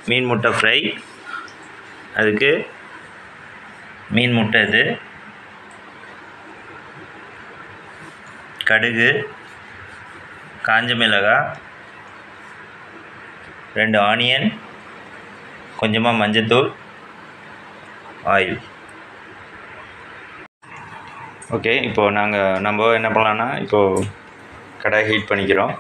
மீன் முட்டை ஃப்ரை அதுக்கு மீன் முட்டை இது கடுகு காஞ்ச மிளகாய் ரெண்டு ஆனியன் கொஞ்சமாக மஞ்சத்தூள் ஆயில் ஓகே இப்போது நாங்கள் நம்ம என்ன பண்ணலான்னா இப்போது கடாய் ஹீட் பண்ணிக்கிறோம்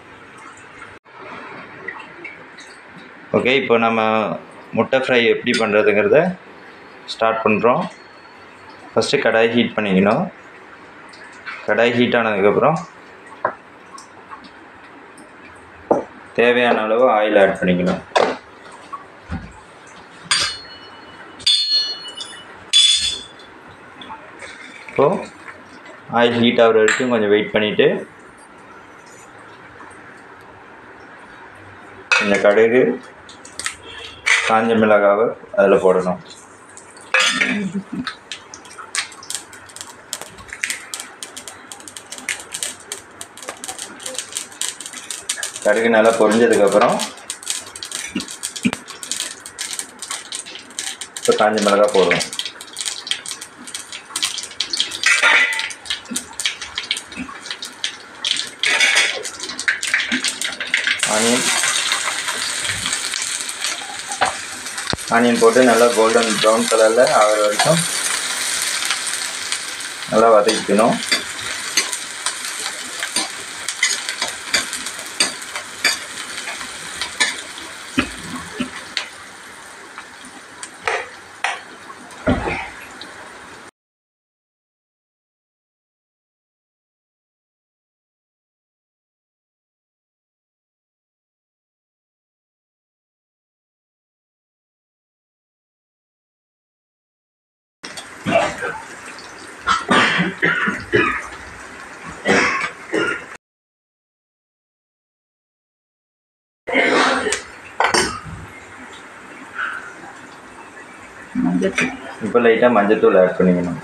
ஓகே இப்போ நம்ம முட்டை ஃப்ரை எப்படி பண்ணுறதுங்கிறத ஸ்டார்ட் பண்ணுறோம் ஃபஸ்ட்டு கடாய் ஹீட் பண்ணிக்கணும் கடாய் ஹீட் ஆனதுக்கப்புறம் தேவையான அளவு ஆயில் ஆட் பண்ணிக்கணும் இப்போது ஆயில் ஹீட் ஆகிற வரைக்கும் கொஞ்சம் வெயிட் பண்ணிவிட்டு இந்த கடுகு காஞ்ச மிளகாவை அதில் போடணும் கடுகு நல்லா பொரிஞ்சதுக்கப்புறம் இப்போ காஞ்ச மிளகாய் போடணும் ஆனியன் ஆனியன் போட்டு நல்லா கோல்டன் ப்ரௌன் கலரில் ஆகிற வரைக்கும் நல்லா வதக்கிக்கணும் மஞ்சத்தூள் இப்போ லைட்டாக மஞ்சத்தூள் ஆட் பண்ணிக்கணும்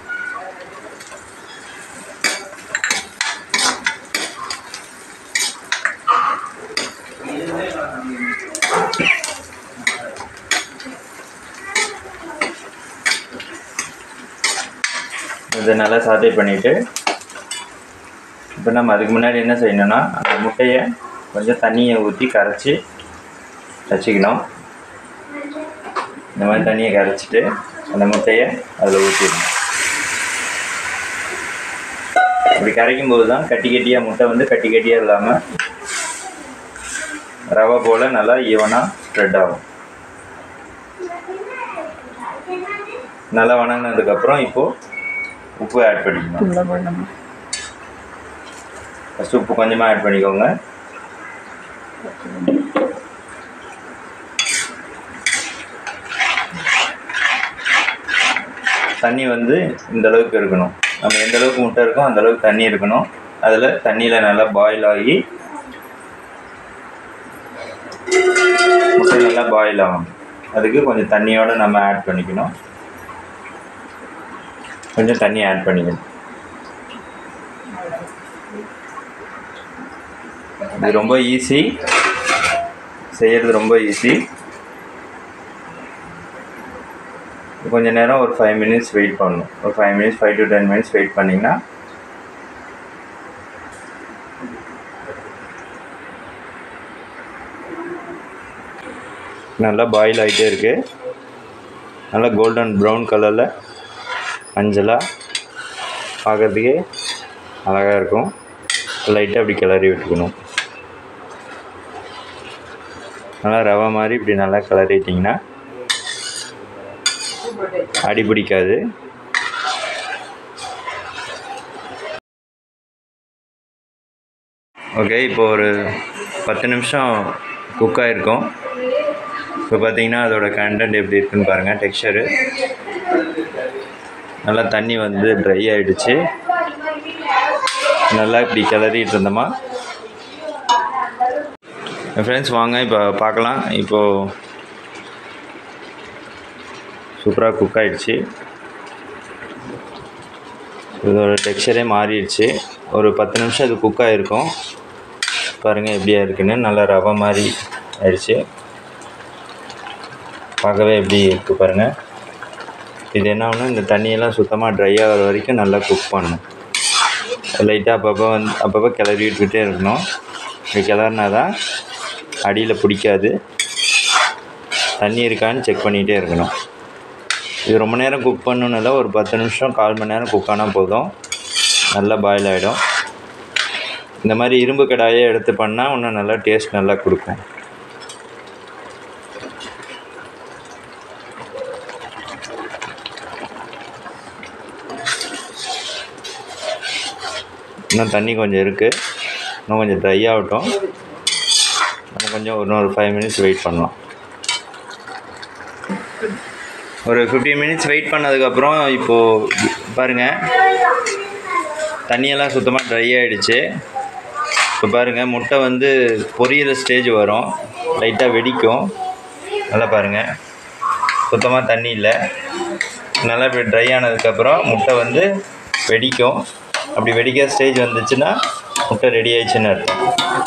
இதை நல்லா சாட்டை பண்ணிவிட்டு இப்போ நம்ம அதுக்கு முன்னாடி என்ன செய்யணும்னா அந்த முட்டையை கொஞ்சம் தண்ணியை ஊற்றி கரைச்சி வச்சுக்கணும் இந்த மாதிரி தண்ணியை கரைச்சிட்டு அந்த முட்டையை அதில் ஊற்றிடணும் இப்படி கரைக்கும் போது தான் கட்டி கட்டியாக முட்டை வந்து கட்டி கட்டியாக இல்லாமல் ரவை போல் நல்லா ஈவனாக ஸ்ப்ரெட் ஆகும் நல்லா வணங்கினதுக்கப்புறம் இப்போது உப்பு ஆட் பண்ணிக்கணும் உள்ள போடணும் ஃபஸ்ட்டு உப்பு கொஞ்சமாக ஆட் பண்ணிக்கோங்க தண்ணி வந்து இந்த அளவுக்கு இருக்கணும் நம்ம எந்த அளவுக்கு முட்டை இருக்கோ அந்த அளவுக்கு தண்ணி இருக்கணும் அதில் தண்ணியில் நல்லா பாயில் ஆகி முட்டை நல்லா பாயில் ஆகும் அதுக்கு கொஞ்சம் தண்ணியோடு நம்ம ஆட் பண்ணிக்கணும் கொஞ்சம் தண்ணி ஆட் பண்ணிக்கணும் இது ரொம்ப ஈஸி செய்கிறது ரொம்ப ஈஸி கொஞ்ச நேரம் ஒரு ஃபைவ் மினிட்ஸ் வெயிட் பண்ணணும் ஒரு five minutes five to ten minutes wait பண்ணிங்கன்னா நல்லா பாயில் ஆகிட்டே இருக்குது நல்லா கோல்டன் ப்ரௌன் கலரில் மஞ்சளாக பார்க்குறதுக்கே அழகாக இருக்கும் லைட்டாக அப்படி கிளறி விட்டுக்கணும் நல்லா ரவை மாதிரி இப்படி நல்லா கிளறிட்டிங்கன்னா அடி பிடிக்காது ஓகே இப்போ ஒரு பத்து நிமிஷம் குக் ஆகிருக்கும் இப்போ பார்த்தீங்கன்னா அதோட கண்டென்ட் எப்படி இருக்குன்னு பாருங்கள் டெக்ஸ்சரு நல்லா தண்ணி வந்து ட்ரை ஆகிடுச்சு நல்லா இப்படி கிளறிட்டு இருந்தோமா என் ஃப்ரெண்ட்ஸ் வாங்க இப்போ பார்க்கலாம் இப்போது சூப்பராக குக் ஆகிடுச்சு இதோட டெக்ஸ்சரே மாறிடுச்சு ஒரு பத்து நிமிஷம் இது குக் ஆகிருக்கும் பாருங்கள் எப்படியா இருக்குன்னு நல்லா ரவை மாதிரி ஆயிடுச்சு பார்க்கவே எப்படி இருக்குது பாருங்கள் இது என்ன ஆகுனா இந்த தண்ணியெல்லாம் சுத்தமாக ட்ரை ஆகிற வரைக்கும் நல்லா குக் பண்ணணும் லைட்டாக அப்பப்போ வந்து அப்பப்போ கிளறி விட்டுக்கிட்டே இருக்கணும் இப்படி கிளறினா தான் அடியில் பிடிக்காது தண்ணி இருக்கான்னு செக் பண்ணிகிட்டே இருக்கணும் இது ரொம்ப நேரம் குக் பண்ணணும் இல்லை ஒரு பத்து நிமிஷம் கால் மணி நேரம் குக் ஆனால் போதும் நல்லா பாயில் ஆகிடும் இந்த மாதிரி இரும்பு கடாயை எடுத்து பண்ணால் இன்னும் நல்லா டேஸ்ட் நல்லா கொடுக்கும் இன்னும் தண்ணி கொஞ்சம் இருக்குது இன்னும் கொஞ்சம் ட்ரை ஆகட்டும் நம்ம கொஞ்சம் இன்னொரு ஃபைவ் மினிட்ஸ் வெயிட் பண்ணலாம் ஒரு ஃபிஃப்டீன் மினிட்ஸ் வெயிட் பண்ணதுக்கப்புறம் இப்போது பாருங்கள் தண்ணியெல்லாம் சுத்தமாக ட்ரை ஆகிடுச்சு இப்போ பாருங்கள் முட்டை வந்து பொரியிற ஸ்டேஜ் வரும் லைட்டாக வெடிக்கும் நல்லா பாருங்கள் சுத்தமாக தண்ணி இல்லை நல்லா இப்படி ட்ரை ஆனதுக்கப்புறம் முட்டை வந்து வெடிக்கும் அப்படி வெடிக்கிற ஸ்டேஜ் வந்துச்சுன்னா முட்டை ரெடி ஆயிடுச்சுன்னு அர்த்தம்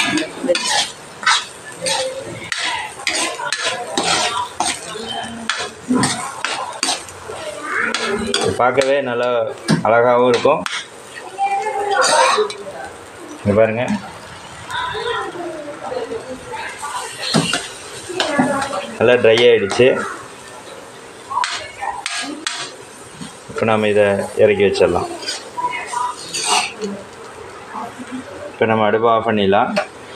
இது பார்க்கவே நல்லா அழகாகவும் இருக்கும் இங்க பாருங்க நல்லா ட்ரை ஆகிடுச்சு இப்போ நம்ம இதை இறக்கி வச்சிடலாம் இப்போ நம்ம அடுப்பு ஆஃப் பண்ணிடலாம்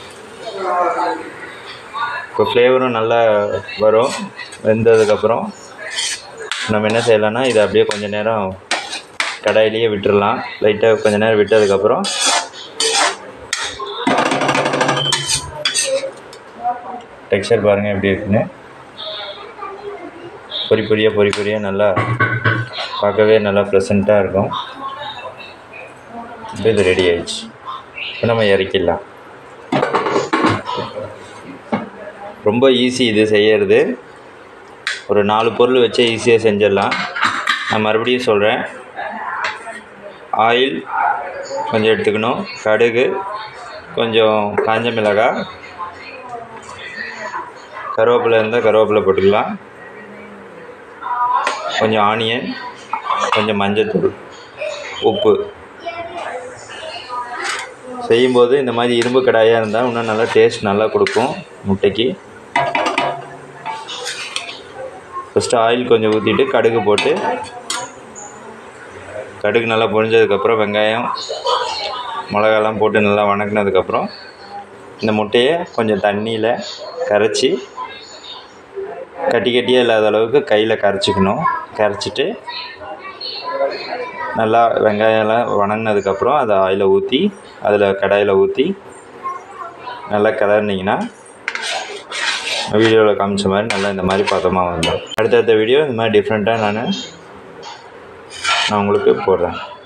இப்போ ஃப்ளேவரும் நல்லா வரும் வெந்ததுக்கப்புறம் நம்ம என்ன செய்யலாம்னா இதை அப்படியே கொஞ்ச நேரம் கடாயிலேயே விட்டுறலாம் லைட்டாக கொஞ்ச நேரம் விட்டதுக்கப்புறம் டெக்ஸ்சர் பாருங்கள் எப்படி இருக்குன்னு பொரி பொரியாக பொரி பொரியாக நல்லா பார்க்கவே நல்லா ப்ளசண்ட்டாக இருக்கும் இப்போ இது ரெடி ஆயிடுச்சு இப்போ நம்ம இறக்கிடலாம் ரொம்ப ஈஸி இது செய்யறது ஒரு நாலு பொருள் வச்சு ஈஸியாக செஞ்சிடலாம் நான் மறுபடியும் சொல்கிறேன் ஆயில் கொஞ்சம் எடுத்துக்கணும் கடுகு கொஞ்சம் காஞ்ச மிளகாய் கருவேப்பிலை இருந்தால் கருவேப்பிலை போட்டுக்கலாம் கொஞ்சம் ஆனியன் கொஞ்சம் மஞ்சத்தூள் உப்பு செய்யும்போது இந்த மாதிரி இரும்பு கடாயாக இருந்தால் இன்னும் நல்லா டேஸ்ட் நல்லா கொடுக்கும் முட்டைக்கு ஃபஸ்ட்டு ஆயில் கொஞ்சம் ஊற்றிட்டு கடுகு போட்டு கடுகு நல்லா பொரிஞ்சதுக்கப்புறம் வெங்காயம் மிளகாலாம் போட்டு நல்லா வணக்கினதுக்கப்புறம் இந்த முட்டையை கொஞ்சம் தண்ணியில் கரைச்சி கட்டி கட்டியாக இல்லாத அளவுக்கு கையில் கரைச்சிக்கணும் கரைச்சிட்டு நல்லா வெங்காயம்லாம் வணங்கினதுக்கப்புறம் அதை ஆயிலில் ஊற்றி அதில் கடாயில் ஊற்றி நல்லா கிளறினீங்கன்னா வீடியோவில் காமிச்ச மாதிரி நல்லா இந்த மாதிரி பதமாக வந்துடும் அடுத்தடுத்த வீடியோ இந்த மாதிரி டிஃப்ரெண்ட்டாக நான் நான் உங்களுக்கு போடுறேன்